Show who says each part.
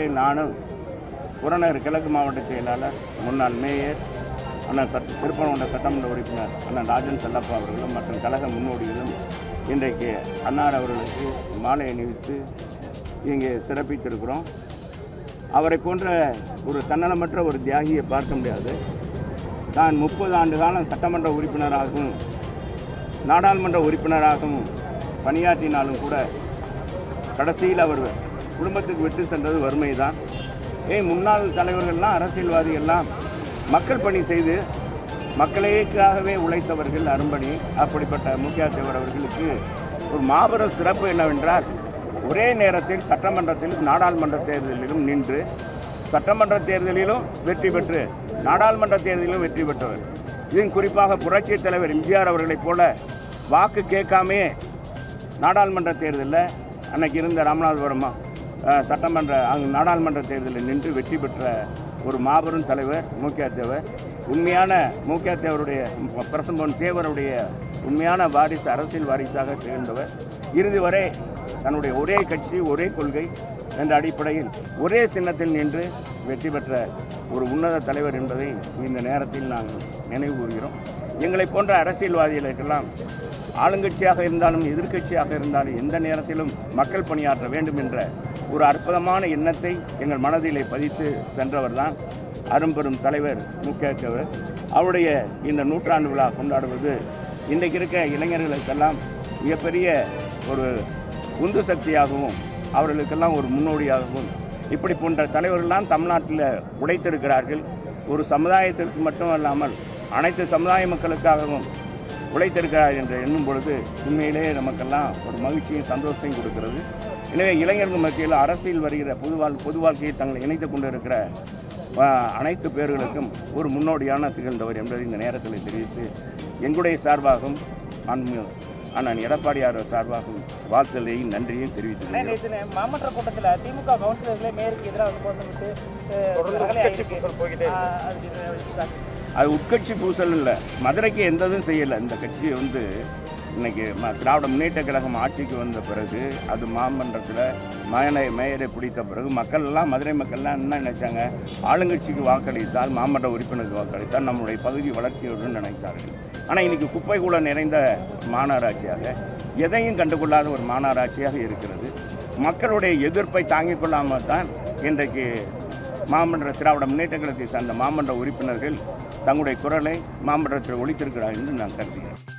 Speaker 1: அடிப்படையில் நானும் புறநகர் கிழக்கு மாவட்ட செயலாளர் முன்னாள் மேயர் அண்ணன் சட் திருப்பனகுண்ட சட்டமன்ற உறுப்பினர் அண்ணன் ராஜன் செல்லப்பா அவர்களும் மற்றும் கழக முன்னோடிகளும் இன்றைக்கு அன்னார் அவர்களுக்கு மாலை அணிவித்து இங்கே சிறப்பித்திருக்கிறோம் அவரை போன்ற ஒரு தன்னலமற்ற ஒரு தியாகியை பார்க்க முடியாது நான் முப்பது ஆண்டு காலம் சட்டமன்ற உறுப்பினராகவும் நாடாளுமன்ற உறுப்பினராகவும் பணியாற்றினாலும் கூட கடைசியில் அவர் குடும்பத்துக்கு விட்டு சென்றது வறுமை தான் ஏன் முன்னாள் தலைவர்கள்லாம் அரசியல்வாதிகள்லாம் மக்கள் பணி செய்து மக்களுக்காகவே உழைத்தவர்கள் அரும்பணி அப்படிப்பட்ட முக்கிய தேவர் அவர்களுக்கு ஒரு மாபெரும் சிறப்பு என்னவென்றால் ஒரே நேரத்தில் சட்டமன்றத்திலும் நாடாளுமன்ற தேர்தலிலும் நின்று சட்டமன்ற தேர்தலிலும் வெற்றி பெற்று நாடாளுமன்ற தேர்தலிலும் வெற்றி பெற்றவர் இதுவும் குறிப்பாக புரட்சித் தலைவர் எம்ஜிஆர் அவர்களைப் போல வாக்கு கேட்காமே நாடாளுமன்ற தேர்தலில் அன்னைக்கு இருந்த ராமநாதபுரம் அஹ், சட்டமன்ற அங்கு நாடாளுமன்ற தேர்தலில் நின்று வெற்றி பெற்ற ஒரு மாபெரும் தலைவர் மூக்கியா தேவர் உண்மையான மூக்கியா தேவருடைய பிரசம்பன் தேவருடைய உண்மையான வாரிசு அரசியல் வாரிசாக திகழ்ந்தவர் இறுதி வரை தன்னுடைய ஒரே கட்சி ஒரே கொள்கை என்ற அடிப்படையில் ஒரே சின்னத்தில் நின்று வெற்றி பெற்ற ஒரு உன்னத தலைவர் என்பதை இந்த நேரத்தில் நாங்கள் நினைவு கூறுகிறோம் எங்களை போன்ற அரசியல்வாதிகளுக்கெல்லாம் ஆளுங்கட்சியாக இருந்தாலும் எதிர்க்கட்சியாக இருந்தாலும் எந்த நேரத்திலும் மக்கள் பணியாற்ற வேண்டும் என்ற ஒரு அற்புதமான எண்ணத்தை எங்கள் மனதிலே பதித்து சென்றவர் தான் அரும்பெரும் தலைவர் முக்கியவர் அவருடைய இந்த நூற்றாண்டு விழா கொண்டாடுவது இன்றைக்கு இருக்க இளைஞர்களுக்கெல்லாம் மிகப்பெரிய ஒரு உந்து சக்தியாகவும் அவர்களுக்கெல்லாம் ஒரு முன்னோடியாகவும் இப்படி போன்ற தலைவர்கள்லாம் தமிழ்நாட்டில் உழைத்திருக்கிறார்கள் ஒரு சமுதாயத்திற்கு மட்டுமல்லாமல் அனைத்து சமுதாய மக்களுக்காகவும் உழைத்திருக்கிறார் என்று எண்ணும் பொழுது உண்மையிலேயே நமக்கெல்லாம் ஒரு மகிழ்ச்சியும் சந்தோஷத்தையும் கொடுக்கிறது எனவே இளைஞர்கள் மத்தியில் அரசியல் வருகிற பொது வாழ் பொது வாழ்க்கையை தங்களை இணைத்துக் கொண்டிருக்கிற ஆஹ், அனைத்து பேர்களுக்கும் ஒரு முன்னோடியான திகழ்ந்தவர் என்பதை இந்த நேரத்தில் தெரிவித்து எங்களுடைய சார்பாகவும் அன்பு அண்ணன் எடப்பாடியார் சார்பாகவும் வாழ்த்துதலையும் நன்றியும் தெரிவித்துள்ளேன்
Speaker 2: நேற்று நே- மாமன்ற கூட்டத்தில் திமுக கவுன்சிலர்களே மேயருக்கு எதிராக வந்து கோஷமிட்டு அஹ், ரகளை ஆகியிருக்கு. ஆஹ், அதுக்கு இது சார்.
Speaker 1: அது உட்கட்சி பூசல் இல்லை மதுரைக்கு எந்த இதுவும் செய்யலை இந்த கட்சி வந்து இன்னைக்கு ம திராவிட முன்னேற்ற கழகம் ஆட்சிக்கு வந்த பிறகு அது மாமன்றத்தில் மேயனை மேயரை பிடித்த பிறகு மக்கள் எல்லாம் மதுரை மக்கள்லாம் என்ன நினைச்சாங்க ஆளுங்கட்சிக்கு வாக்களித்தால் மாமன்ற உறுப்பினருக்கு வாக்களித்தால் நம்முடைய பகுதி வளர்ச்சியுடன் நினைத்தார்கள் ஆனால் இன்னைக்கு குப்பை கூட நிறைந்த மாநகராட்சியாக எதையும் கண்டுகொள்ளாத ஒரு மாநகராட்சியாக இருக்கிறது மக்களுடைய எதிர்ப்பை தாங்கிக் கொள்ளாமல் தான் இன்றைக்கு மாமன்ற திராவிட முன்னேற்ற கழகத்தை சார்ந்த மாமன்ற உறுப்பினர்கள் தங்களுடைய குரலை மாமன்றத்தில் ஒழித்திருக்கிறார்கள் என்று நான் கருதுகிறேன்